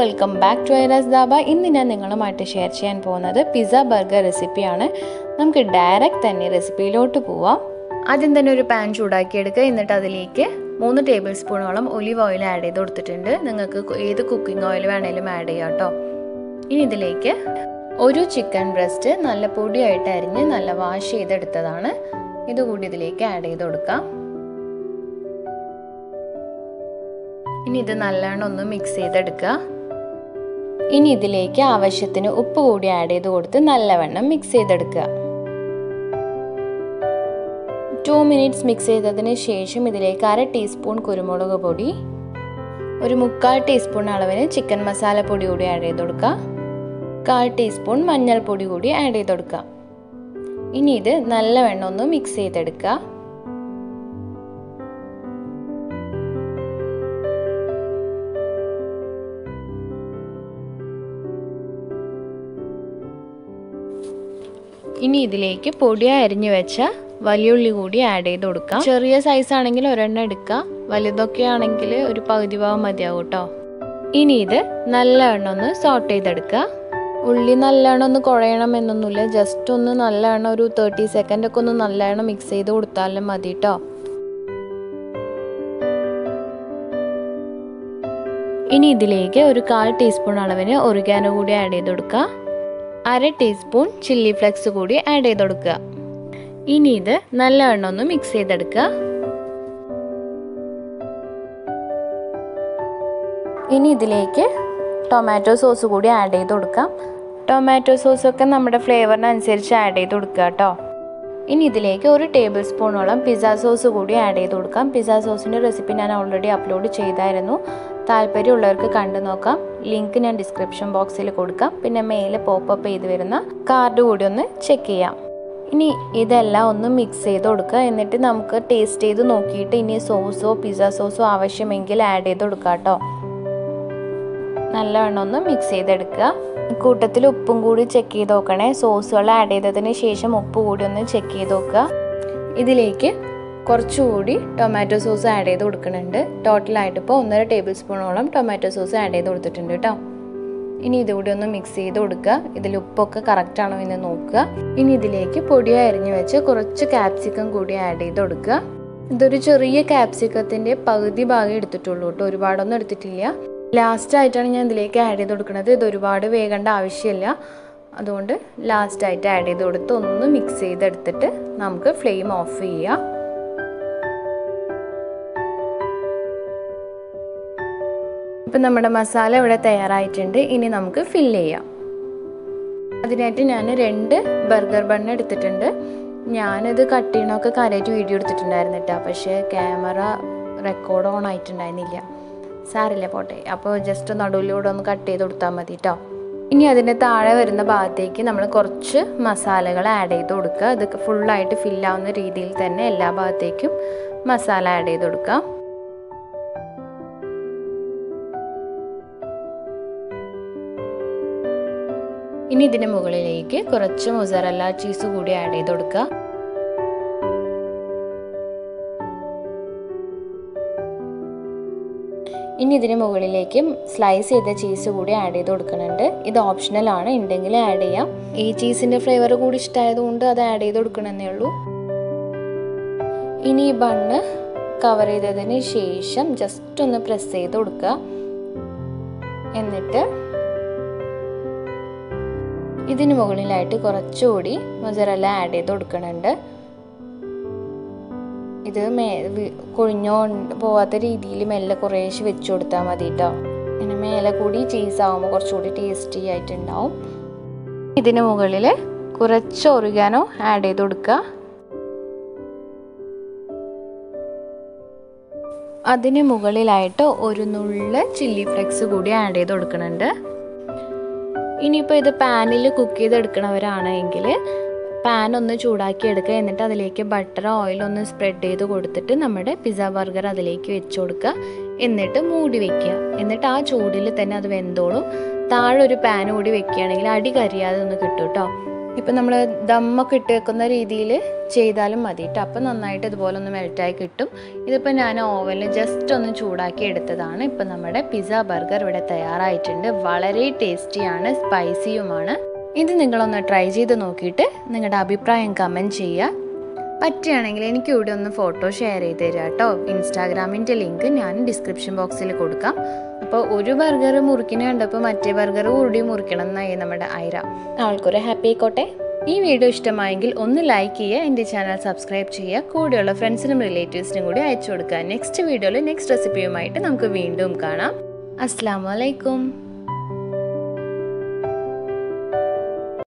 welcome back to Aira's dhaba ഇന്ന് ഞാൻ നിങ്ങളുമായിട്ട് ഷെയർ ചെയ്യാൻ പോകുന്നത് പിസ്സ ബർഗർ റെസിപ്പിയാണ് നമുക്ക് ഡയറക്റ്റ് തന്നെ റെസിപ്പിയിലോട്ട് പോവാം ആദ്യം തന്നെ ഒരു പാൻ ചൂടാക്കിയെടുക്കുക എന്നിട്ട് അതിലേക്ക് മൂന്ന് ടേബിൾ സ്പൂണോളം ഒലിവ് ഓയിൽ ആഡ് ചെയ്ത് കൊടുത്തിട്ടുണ്ട് നിങ്ങൾക്ക് ഏത് കുക്കിംഗ് ഓയിൽ വേണേലും ആഡ് ചെയ്യാം കേട്ടോ ഇനി ഇതിലേക്ക് ഒരു ചിക്കൻ ബ്രസ്റ്റ് നല്ല പൊടിയായിട്ട് അരിഞ്ഞ് നല്ല വാഷ് ചെയ്തെടുത്തതാണ് ഇതുകൂടി ഇതിലേക്ക് ആഡ് ചെയ്ത് കൊടുക്കാം ഇനി ഇത് നല്ലോണം ഒന്ന് മിക്സ് ചെയ്തെടുക്കുക ഇനി ഇതിലേക്ക് ആവശ്യത്തിന് ഉപ്പ് കൂടി ആഡ് ചെയ്ത് കൊടുത്ത് നല്ലവണ്ണം മിക്സ് ചെയ്തെടുക്കുക ടു മിനിറ്റ്സ് മിക്സ് ചെയ്തതിന് ശേഷം ഇതിലേക്ക് അര ടീസ്പൂൺ കുരുമുളക് പൊടി ഒരു മുക്കാൽ ടീസ്പൂൺ അളവിന് ചിക്കൻ മസാല പൊടി കൂടി ആഡ് ചെയ്ത് കൊടുക്കുക കാൽ ടീസ്പൂൺ മഞ്ഞൾപ്പൊടി കൂടി ആഡ് ചെയ്ത് കൊടുക്കുക ഇനി ഇത് നല്ലവണ്ണം ഒന്ന് മിക്സ് ചെയ്തെടുക്കുക ഇനി ഇതിലേക്ക് പൊടിയായി അരിഞ്ഞു വെച്ച വലിയുള്ളി കൂടി ആഡ് ചെയ്ത് കൊടുക്കാം ചെറിയ സൈസ് ആണെങ്കിൽ ഒരെണ്ണം എടുക്കുക വലുതൊക്കെ ആണെങ്കിൽ ഒരു പകുതി ഭാഗം മതിയാവും കേട്ടോ ഇനി ഇത് നല്ലവണ്ണം ഒന്ന് സോട്ട് ചെയ്തെടുക്കുക ഉള്ളി നല്ലവണ്ണം ഒന്ന് കുഴയണം എന്നൊന്നുമില്ല ജസ്റ്റ് ഒന്ന് നല്ലവണ്ണം ഒരു തേർട്ടി സെക്കൻഡ് ഒക്കെ ഒന്ന് നല്ലവണ്ണം മിക്സ് ചെയ്ത് കൊടുത്താലും മതി കേട്ടോ ഇനി ഇതിലേക്ക് ഒരു കാൽ ടീസ്പൂൺ അളവിന് ഒറിഗാനോ കൂടി ആഡ് ചെയ്ത് കൊടുക്കുക അര ടീസ്പൂൺ ചില്ലി ഫ്ലെക്സ് കൂടി ആഡ് ചെയ്ത് കൊടുക്കുക ഇനി ഇത് നല്ലവണ്ണം ഒന്ന് മിക്സ് ചെയ്തെടുക്കുക ഇനി ഇതിലേക്ക് ടൊമാറ്റോ സോസ് കൂടി ആഡ് ചെയ്ത് കൊടുക്കാം ടൊമാറ്റോ സോസൊക്കെ നമ്മുടെ ഫ്ലേവറിനനുസരിച്ച് ആഡ് ചെയ്ത് കൊടുക്കുക കേട്ടോ ഇനി ഇതിലേക്ക് ഒരു ടേബിൾ സ്പൂണോളം പിസ്സ സോസ് കൂടി ആഡ് ചെയ്ത് കൊടുക്കാം പിസ്സ സോസിൻ്റെ റെസിപ്പി ഞാൻ ഓൾറെഡി അപ്ലോഡ് ചെയ്തായിരുന്നു താല്പര്യമുള്ളവർക്ക് കണ്ടു നോക്കാം ലിങ്ക് ഞാൻ ഡിസ്ക്രിപ്ഷൻ ബോക്സിൽ കൊടുക്കാം പിന്നെ മേലെ പോപ്പപ്പ് ചെയ്ത് വരുന്ന കാർഡ് കൂടി ഒന്ന് ചെക്ക് ചെയ്യാം ഇനി ഇതെല്ലാം ഒന്ന് മിക്സ് ചെയ്ത് കൊടുക്കുക എന്നിട്ട് നമുക്ക് ടേസ്റ്റ് ചെയ്ത് നോക്കിയിട്ട് ഇനി സോസോ പിസ്സ സോസോ ആവശ്യമെങ്കിൽ ആഡ് ചെയ്ത് കൊടുക്കുക കേട്ടോ നല്ലവണ്ണം ഒന്ന് മിക്സ് ചെയ്തെടുക്കുക കൂട്ടത്തിൽ ഉപ്പും കൂടി ചെക്ക് ചെയ്ത് നോക്കണേ സോസുകൾ ആഡ് ചെയ്തതിന് ശേഷം ഉപ്പ് കൂടി ഒന്ന് ചെക്ക് ചെയ്ത് നോക്കുക ഇതിലേക്ക് കുറച്ചുകൂടി ടൊമാറ്റോ സോസ് ആഡ് ചെയ്ത് കൊടുക്കുന്നുണ്ട് ടോട്ടലായിട്ട് ഇപ്പോൾ ഒന്നര ടേബിൾ സ്പൂണോളം ടൊമാറ്റോ സോസ് ആഡ് ചെയ്ത് കൊടുത്തിട്ടുണ്ട് കേട്ടോ ഇനി ഇതുകൂടി ഒന്ന് മിക്സ് ചെയ്ത് കൊടുക്കുക ഇതിൽ ഉപ്പൊക്കെ കറക്റ്റ് ആണോ എന്ന് നോക്കുക ഇനി ഇതിലേക്ക് പൊടിയായി അരിഞ്ഞു വെച്ച് കുറച്ച് ക്യാപ്സിക്കം കൂടി ആഡ് ചെയ്ത് കൊടുക്കുക ഇതൊരു ചെറിയ ക്യാപ്സിക്കത്തിൻ്റെ പകുതി ഭാഗം എടുത്തിട്ടുള്ളൂ കേട്ടോ ഒരുപാടൊന്നും എടുത്തിട്ടില്ല ലാസ്റ്റ് ആയിട്ടാണ് ഞാൻ ഇതിലേക്ക് ആഡ് ചെയ്ത് കൊടുക്കുന്നത് ഇത് ഒരുപാട് വേകേണ്ട ആവശ്യമില്ല അതുകൊണ്ട് ലാസ്റ്റ് ആയിട്ട് ആഡ് ചെയ്ത് കൊടുത്ത് ഒന്ന് മിക്സ് ചെയ്തെടുത്തിട്ട് നമുക്ക് ഫ്ലെയിം ഓഫ് ചെയ്യാം ഇപ്പം നമ്മുടെ മസാല ഇവിടെ തയ്യാറായിട്ടുണ്ട് ഇനി നമുക്ക് ഫില്ല് ചെയ്യാം അതിനായിട്ട് ഞാൻ രണ്ട് ബർഗർ ബണ്ണ് എടുത്തിട്ടുണ്ട് ഞാനത് കട്ട് ചെയ്യണമൊക്കെ കാര്യമായിട്ട് വീഡിയോ എടുത്തിട്ടുണ്ടായിരുന്നു കേട്ടോ പക്ഷേ ക്യാമറ റെക്കോർഡ് ഓൺ ആയിട്ടുണ്ടായിരുന്നില്ല സാറില്ല പോട്ടെ അപ്പോൾ ജസ്റ്റ് നടുവിലൂടെ ഒന്ന് കട്ട് ചെയ്ത് കൊടുത്താൽ മതി കേട്ടോ ഇനി അതിൻ്റെ താഴെ വരുന്ന ഭാഗത്തേക്ക് നമ്മൾ കുറച്ച് മസാലകൾ ആഡ് ചെയ്ത് കൊടുക്കുക ഇത് ഫുള്ളായിട്ട് ഫില്ലാവുന്ന രീതിയിൽ തന്നെ എല്ലാ ഭാഗത്തേക്കും മസാല ആഡ് ചെയ്ത് കൊടുക്കാം ഇനി ഇതിന് മുകളിലേക്ക് കുറച്ച് മൊസറല്ല ചീസ് കൂടി ആഡ് ചെയ്ത് കൊടുക്കുക ഇനി ഇതിന് മുകളിലേക്ക് സ്ലൈസ് ചെയ്ത ചീസ് കൂടി ആഡ് ചെയ്ത് കൊടുക്കുന്നുണ്ട് ഇത് ഓപ്ഷണൽ ആണ് ഉണ്ടെങ്കിൽ ആഡ് ചെയ്യാം ഈ ചീസിൻ്റെ ഫ്ലേവർ കൂടി ഇഷ്ടമായതുകൊണ്ട് അത് ആഡ് ചെയ്ത് കൊടുക്കണമെന്നേ ഉള്ളൂ ഇനി ഈ ബണ്ണ് കവർ ചെയ്തതിന് ശേഷം ജസ്റ്റ് ഒന്ന് പ്രസ് ചെയ്ത് കൊടുക്കുക എന്നിട്ട് ഇതിന് മുകളിലായിട്ട് കുറച്ചുകൂടി മൊസറല്ല ആഡ് ചെയ്ത് കൊടുക്കുന്നുണ്ട് ഇത് മേ കൊഴിഞ്ഞോ പോവാത്ത രീതിയിൽ മെല്ലെ കുറേശ്ശെ വെച്ച് കൊടുത്താൽ മതി കേട്ടോ പിന്നെ മേലെ കൂടി ചീസ് ആകുമ്പോൾ കുറച്ചുകൂടി ടേസ്റ്റി ആയിട്ടുണ്ടാവും ഇതിന് മുകളിൽ കുറച്ച് ഒറിഗാനോ ആഡ് ചെയ്ത് കൊടുക്കുക അതിന് മുകളിലായിട്ട് ഒരു നുള്ള ചില്ലി ഫ്ലെക്സ് കൂടി ആഡ് ചെയ്ത് കൊടുക്കുന്നുണ്ട് ഇനിയിപ്പോൾ ഇത് പാനിൽ കുക്ക് ചെയ്തെടുക്കണവരാണെങ്കിൽ പാൻ ഒന്ന് ചൂടാക്കി എടുക്കുക എന്നിട്ട് അതിലേക്ക് ബട്ടർ ഓയിൽ ഒന്ന് സ്പ്രെഡ് ചെയ്ത് കൊടുത്തിട്ട് നമ്മുടെ പിസ്സ ബർഗർ അതിലേക്ക് വെച്ച് കൊടുക്കുക എന്നിട്ട് മൂടി വെക്കുക എന്നിട്ട് ആ ചൂടിൽ തന്നെ അത് വെന്തോളും താഴെ ഒരു പാൻ കൂടി വെക്കുകയാണെങ്കിൽ അടി കരിയാതെ ഒന്ന് കിട്ടും കേട്ടോ ഇപ്പം നമ്മൾ ദമ്മൊക്കെ ഇട്ട് വെക്കുന്ന രീതിയിൽ ചെയ്താലും മതി കേട്ടോ അപ്പം നന്നായിട്ട് ഇതുപോലെ ഒന്ന് മെൽറ്റായി കിട്ടും ഇതിപ്പോൾ ഞാൻ ഓവനിൽ ജസ്റ്റ് ഒന്ന് ചൂടാക്കി എടുത്തതാണ് ഇപ്പം നമ്മുടെ പിസ്സ ബർഗർ ഇവിടെ തയ്യാറായിട്ടുണ്ട് വളരെ ടേസ്റ്റിയാണ് സ്പൈസിയുമാണ് ഇത് നിങ്ങളൊന്ന് ട്രൈ ചെയ്ത് നോക്കിയിട്ട് നിങ്ങളുടെ അഭിപ്രായം കമൻറ്റ് ചെയ്യുക പറ്റുകയാണെങ്കിൽ എനിക്ക് ഇവിടെ ഒന്ന് ഫോട്ടോ ഷെയർ ചെയ്ത് തരിക കേട്ടോ ഇൻസ്റ്റാഗ്രാമിൻ്റെ ലിങ്ക് ഞാൻ ഡിസ്ക്രിപ്ഷൻ ബോക്സിൽ കൊടുക്കാം അപ്പോൾ ഒരു ബർഗർ മുറിക്കിന് കണ്ടപ്പോൾ മറ്റേ ബർഗർ കൂടി മുറിക്കണം എന്നായി നമ്മുടെ ഐര ആൾക്കൊരു ഹാപ്പി ആയിക്കോട്ടെ ഈ വീഡിയോ ഇഷ്ടമായെങ്കിൽ ഒന്ന് ലൈക്ക് ചെയ്യുക എൻ്റെ ചാനൽ സബ്സ്ക്രൈബ് ചെയ്യുക കൂടെയുള്ള ഫ്രണ്ട്സിനും റിലേറ്റീവ്സിനും കൂടി അയച്ചു കൊടുക്കുക നെക്സ്റ്റ് വീഡിയോയിൽ നെക്സ്റ്റ് റെസിപ്പിയുമായിട്ട് നമുക്ക് വീണ്ടും കാണാം അസ്സാം വലൈക്കും